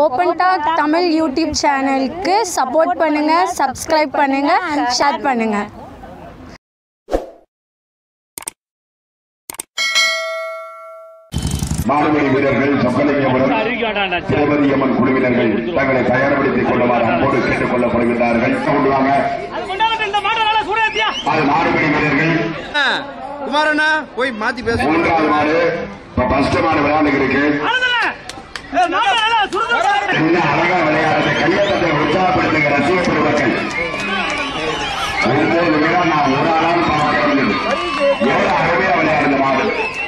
Open Talk Tamil YouTube சேனலுக்கு support பண்ணுங்கள் subscribe பண்ணுங்கள் ஷேர் பண்ணுங்கள் மாடுபடி வீரர்கள் சொக்கலிங்கபுரம் திருமதியம்மன் குழுவினர்கள் தங்களை தயார்படுத்திக் கொள்ளுமாறு அன்போடு கேட்டுக் கொள்ளப்படுகிறார்கள் கொள்வாங்க அது மாடுபடி வீரர்கள் குமாரண்ணா போய் மாத்தி பேசு மூன்றாவது மாடு இப்ப ஃபர்ஸ்ட் மாடு விளையாண்டுருக்கு என்ன அழகா விளையாடுறது கையெழுத்தை உற்சாகப்படுத்துங்க ரசிக பெருமக்கள் ஒவ்வொரு விழா நான் ஒரு ஆளாம் பார்க்கிறது எவ்வளவு அருமையா விளையாடுது மாடு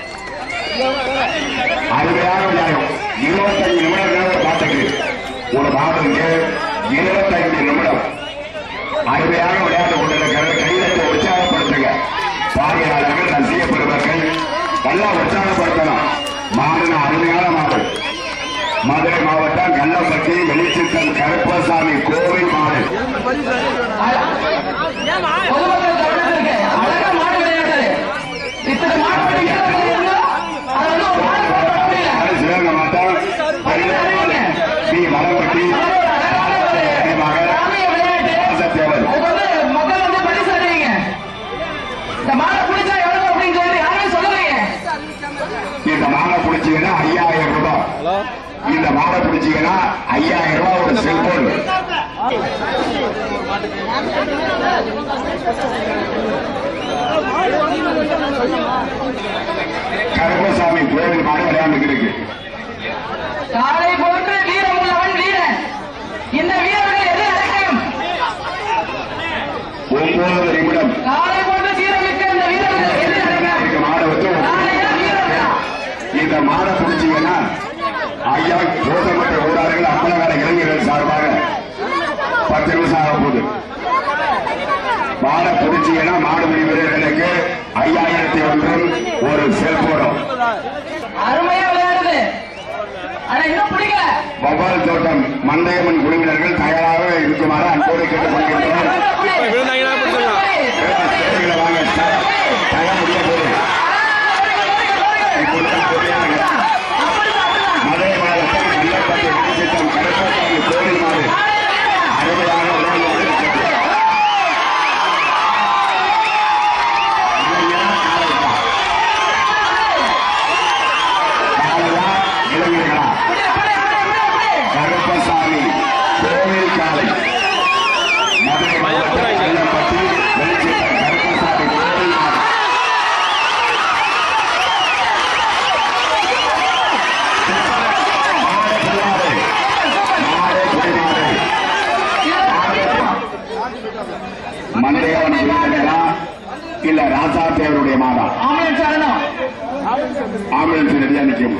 அருமையாக விளையாடும் இருபத்தஞ்சு நிமிடம் நேரம் பார்த்துக்கு ஒரு மாடுக்கு இருபத்தைந்து நிமிடம் அருமையாக விளையாண்டு கொண்டிருக்கிறது கையெழுத்தை உற்சாகப்படுத்துங்க பார்வையாளர்கள் ரசிக பெருமக்கள் நல்லா உற்சாகப்படுத்தணும் மாடுன அருமையான மாடு மதுரை மாவட்டம் கள்ளப்பட்டி வெளிச்சித்தல் கருப்பசாமி கோவில் மாடு மாடு சிவகங்கை மாவட்டம் பி மலப்பட்டி ராசத்தேவர் இந்த மாலை பிடிச்சீங்கன்னா ஐயாயிரம் ரூபாய் இந்த மாலை பிடிச்சீங்கன்னா ஐயாயிரம் ரூபாய் ஒரு செல்போன் கருப்பசாமி கோவில் மாடு விளையாண்டுக்கு இருக்கு காலை போன்று வீரம் உள்ளவன் வீரன் இந்த வீரர்கள் எது அடக்கம் ஒன்பது நிமிடம் காலை போன்று வீரமிக்க இந்த வீரர்கள் எது அடக்கம் இந்த மாடை வச்சு காலையா வீரர்களா இந்த மாடை பிடிச்சீங்கன்னா ஐயா கோசமற்ற ஊரார்கள் அம்பலகார இளைஞர்கள் சார்பாக பத்து நிமிஷம் ஆக போகுது மாடை பிடிச்சீங்கன்னா மாடு வீரர்களுக்கு ஐயாயிரத்தி ஒன்றும் ஒரு செல்போனும் அருமையா விளையாடுது ஆனா இன்னும் பிடிக்கல வவ்வால் தோட்டம் மந்தையம்மன் குழுவினர்கள் தயாராக இருக்குமாறு அன்போடு கேட்டுக்கொள்கின்றனர் விழுந்தாங்கன்னா பிடிச்சிடலாம் ஸ்டேஜில் வாங்க தயார் முடிய போகுது இப்பொழுது போட்டியாளர்கள் மதுரை மாவட்டம் கள்ளப்பட்டி வெளிச்சித்தம் கருப்பசாமி கோவில் மாடு அருமையாக விளையாண்டு கொண்டிருக்கிறது. இளைஞரா, காளையா? காளையா, இளைஞர்களா? கருப்பசாமி கோவில் காலை மதுரை மாவட்டம் கள்ளப்பட்டி வெளிச்சித்தம் கருப்பசாமி கோவில் மாடு மாடு பிள்ளாடு. மாடு குடிமாடு. மந்தையவன் வீரர்களா இல்ல ராசாத்தேவருடைய மாடா ஆம்புலன்ஸ் வரணும் ஆம்புலன்ஸ் ரெடியா நிக்கும்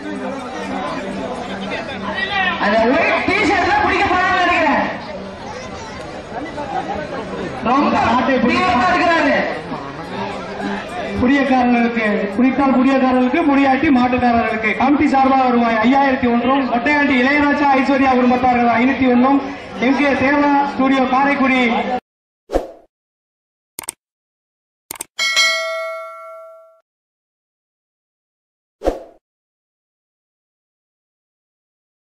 அந்த ஒயிட் டிஷர்ட்ல பிடிக்க போறான்னு நினைக்கிறேன் ரொம்ப தீவிரமா இருக்கிறாரு புரியக்காரர்களுக்கு குறித்தால் புரியக்காரர்களுக்கு முடியாட்டி மாட்டுக்காரர்களுக்கு கமிட்டி சார்பாக ரூபாய் ஐயாயிரத்தி ஒன்றும் மொட்டையாண்டி இளையராஜா ஐஸ்வர்யா குடும்பத்தார்கள் ஐநூத்தி ஒன்றும் M K Deva studio Karaikudi